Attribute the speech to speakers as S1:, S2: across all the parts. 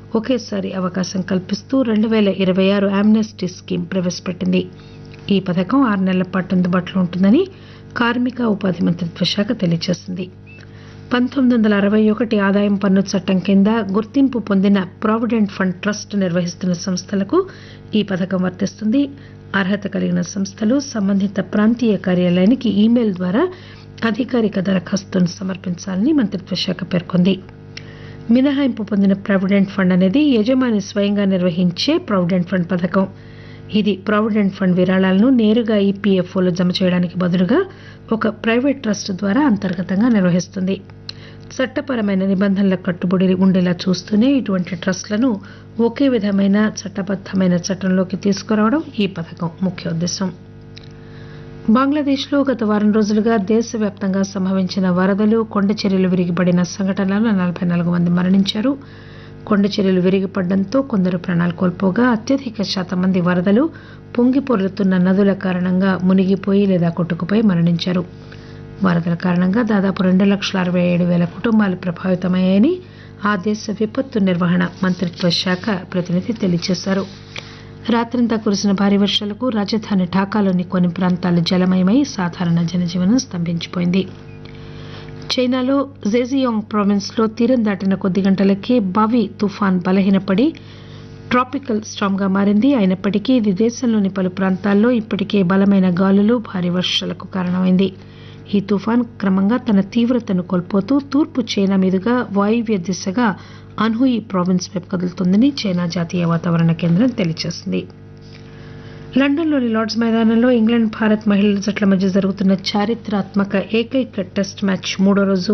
S1: ఒకేసారి అవకాశం కల్పిస్తూ రెండు వేల ఇరవై ఆరు ఆమ్నెస్టీ స్కీమ్ ప్రవేశపెట్టింది ఈ పథకం ఆరు నెలల పాటు అందుబాటులో ఉంటుందని కార్మిక ఉపాధి మంత్రిత్వ శాఖ తెలియజేసింది పంతొమ్మిది వందల అరవై ఒకటి ఆదాయం పన్ను చట్టం కింద గుర్తింపు పొందిన ప్రావిడెంట్ ఫండ్ ట్రస్ట్ నిర్వహిస్తున్న సంస్థలకు ఈ పథకం వర్తిస్తుంది అర్హత కలిగిన సంస్థలు సంబంధిత ప్రాంతీయ కార్యాలయానికి ఈమెయిల్ ద్వారా అధికారిక దరఖాస్తును సమర్పించాలని మంత్రిత్వ శాఖ పేర్కొంది మినహాయింపు పొందిన ప్రావిడెంట్ ఫండ్ అనేది యజమాని స్వయంగా నిర్వహించే ప్రావిడెంట్ ఫండ్ పథకం ఇది ప్రావిడెంట్ ఫండ్ విరాళాలను నేరుగా ఈపీఎఫ్ఓలో జమ చేయడానికి బదులుగా ఒక ప్రైవేట్ ట్రస్ట్ ద్వారా అంతర్గతంగా నిర్వహిస్తుంది చట్టపరమైన నిబంధనలకు కట్టుబడి ఉండేలా చూస్తూనే ఇటువంటి ట్రస్టులను ఒకే విధమైన చట్టబద్దమైన చట్టంలోకి తీసుకురావడం ఈ పథకం ముఖ్య ఉద్దేశం బంగ్లాదేశ్లో గత వారం రోజులుగా దేశవ్యాప్తంగా సంభవించిన వరదలు కొండ చర్యలు విరిగిపడిన సంఘటనలలో నలభై నాలుగు మంది మరణించారు కొండ చర్యలు విరిగిపడడంతో కొందరు ప్రాణాలు కోల్పోగా అత్యధిక శాతం మంది వరదలు పొంగి పొర్లుతున్న నదుల కారణంగా మునిగిపోయి లేదా కొట్టుకుపోయి మరణించారు వరదల కారణంగా దాదాపు రెండు లక్షల అరవై ఏడు వేల కుటుంబాలు ప్రభావితమయ్యాయని ఆ దేశ విపత్తు నిర్వహణ మంత్రిత్వ శాఖ ప్రతినిధి తెలియజేశారు రాత్రంతా కురిసిన భారీ వర్షాలకు రాజధాని ఢాకాలోని కొన్ని ప్రాంతాలు జలమయమై సాధారణ జనజీవనం స్తంభించిపోయింది చైనాలో జేజియాంగ్ ప్రావిన్స్లో తీరం దాటిన కొద్ది గంటలకే బావి తుఫాన్ బలహీనపడి ట్రాపికల్ స్టామ్గా మారింది అయినప్పటికీ ఇది దేశంలోని పలు ప్రాంతాల్లో ఇప్పటికే బలమైన గాలులు భారీ వర్షాలకు కారణమైంది ఈ తుఫాన్ క్రమంగా తన తీవ్రతను కోల్పోతూ తూర్పు చైనా మీదుగా వాయువ్య దిశగా అన్హుయి ప్రావిన్స్ వైపు కదులుతుందని చైనా జాతీయ వాతావరణ కేంద్రం తెలియజేసింది లండన్లోని లార్డ్స్ మైదానంలో ఇంగ్లాండ్ భారత్ మహిళల జట్ల మధ్య జరుగుతున్న చారిత్రాత్మక ఏకైక టెస్ట్ మ్యాచ్ మూడో రోజు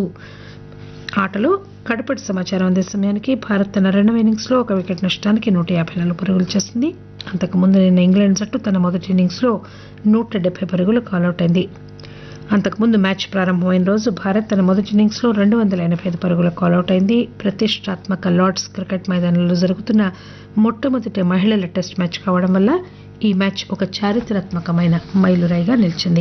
S1: ఆటలో కడపటి సమాచారం అందే సమయానికి భారత్ తన రెండవ ఇన్నింగ్స్లో ఒక వికెట్ నష్టానికి నూట యాభై నాలుగు పరుగులు చేసింది అంతకుముందు నిన్న ఇంగ్లాండ్ జట్టు తన మొదటి ఇన్నింగ్స్లో నూట డెబ్బై పరుగులు కాలౌట్ అయింది అంతకుముందు మ్యాచ్ ప్రారంభమైన రోజు భారత్ తన మొదటి ఇన్నింగ్స్లో రెండు వందల ఎనభై ఐదు పరుగుల కాలౌట్ అయింది ప్రతిష్టాత్మక లార్డ్స్ క్రికెట్ మైదానంలో జరుగుతున్న మొట్టమొదటి మహిళల టెస్ట్ మ్యాచ్ కావడం వల్ల ఈ మ్యాచ్ ఒక చారిత్రాత్మకమైన మైలురాయిగా నిలిచింది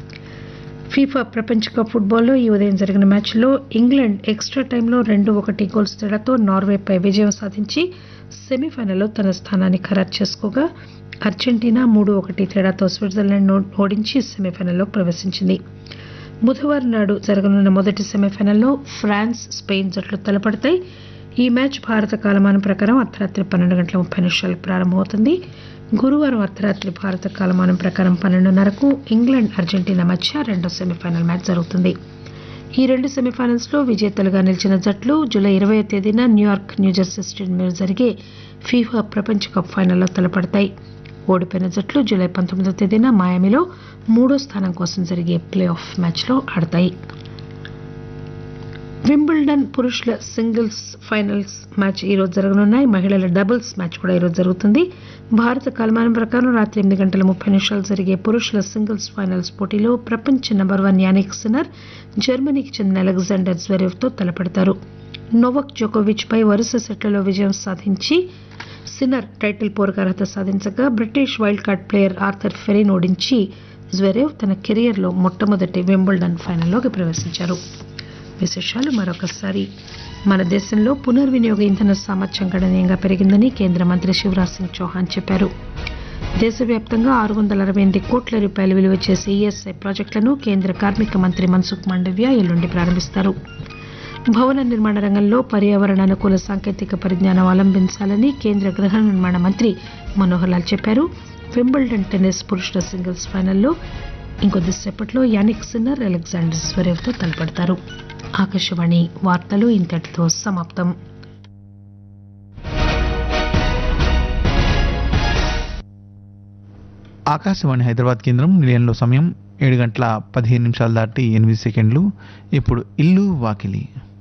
S1: ఫీఫా ప్రపంచ కప్ ఫుట్బాల్లో ఈ ఉదయం జరిగిన మ్యాచ్లో ఇంగ్లాండ్ ఎక్స్ట్రా టైంలో రెండు ఒకటి గోల్స్ తేడాతో నార్వేపై విజయం సాధించి సెమీఫైనల్లో తన స్థానాన్ని ఖరారు చేసుకోగా అర్జెంటీనా మూడు ఒకటి తేడాతో స్విట్జర్లాండ్ ఓడించి సెమీఫైనల్లోకి ప్రవేశించింది బుధవారం నాడు జరగనున్న మొదటి సెమీఫైనల్లో ఫ్రాన్స్ స్పెయిన్ జట్లు తలపడతాయి ఈ మ్యాచ్ భారత కాలమానం ప్రకారం అర్ధరాత్రి పన్నెండు గంటల ముప్పై నిమిషాలకు ప్రారంభమవుతుంది గురువారం అర్ధరాత్రి భారత కాలమానం ప్రకారం పన్నెండున్నరకు ఇంగ్లాండ్ అర్జెంటీనా మధ్య రెండో సెమీఫైనల్ మ్యాచ్ జరుగుతుంది ఈ రెండు సెమీఫైనల్స్లో విజేతలుగా నిలిచిన జట్లు జూలై ఇరవై తేదీన న్యూయార్క్ న్యూజెర్సీ స్టేడియం మీద జరిగే ఫీఫా ప్రపంచ కప్ ఫైనల్లో తలపడతాయి ఓడిపోయిన జట్లు జూలై పంతొమ్మిదో తేదీన మాయామిలో మూడో స్థానం కోసం జరిగే ప్లే ఆఫ్ మ్యాచ్లో ఆడతాయి వింబుల్డన్ పురుషుల సింగిల్స్ ఫైనల్స్ మ్యాచ్ ఈరోజు జరగనున్నాయి మహిళల డబుల్స్ మ్యాచ్ కూడా ఈరోజు జరుగుతుంది భారత కాలమానం ప్రకారం రాత్రి ఎనిమిది గంటల ముప్పై నిమిషాలు జరిగే పురుషుల సింగిల్స్ ఫైనల్స్ పోటీలో ప్రపంచ నెంబర్ వన్ యానిక్ సిన్నర్ జర్మనీకి చెందిన అలెగ్జాండర్ జ్వరేవ్తో తలపడతారు నోవక్ జోకోవిచ్ పై వరుస సెట్లలో విజయం సాధించి సిన్నర్ టైటిల్ పోరుకు అర్హత సాధించగా British wild card player Arthur ఫెరీన్ ఓడించి జ్వరేవ్ తన కెరియర్లో మొట్టమొదటి వింబుల్డన్ ఫైనల్లోకి ప్రవేశించారు విశేషాలు మరొకసారి మన దేశంలో పునర్వినియోగ ఇంధన సామర్థ్యం గణనీయంగా పెరిగిందని కేంద్ర మంత్రి శివరాజ్ సింగ్ చౌహాన్ చెప్పారు దేశవ్యాప్తంగా ఆరు వందల అరవై ఎనిమిది కోట్ల రూపాయలు విలువ చేసే ఈఎస్ఐ ప్రాజెక్టులను కేంద్ర కార్మిక మంత్రి మన్సుఖ్ మాండవ్య ఎల్లుండి ప్రారంభిస్తారు భవన నిర్మాణ రంగంలో పర్యావరణ అనుకూల సాంకేతిక పరిజ్ఞానం అవలంబించాలని కేంద్ర గృహ నిర్మాణ మంత్రి మనోహర్ లాల్ చెప్పారు వింబుల్డన్ టెన్నిస్ పురుషుల సింగిల్స్ ఫైనల్లో ఇంకొద్దిసేపట్లో యానిక్ సిన్నర్ అలెగ్జాండర్ స్వరేవ్తో తలపడతారు ఆకాశవాణి వార్తలు ఇంతటితో సమాప్తం
S2: ఆకాశవాణి హైదరాబాద్ కేంద్రం నిలయంలో సమయం ఏడు గంటల పదిహేను నిమిషాలు దాటి ఎనిమిది సెకండ్లు ఇప్పుడు ఇల్లు వాకిలి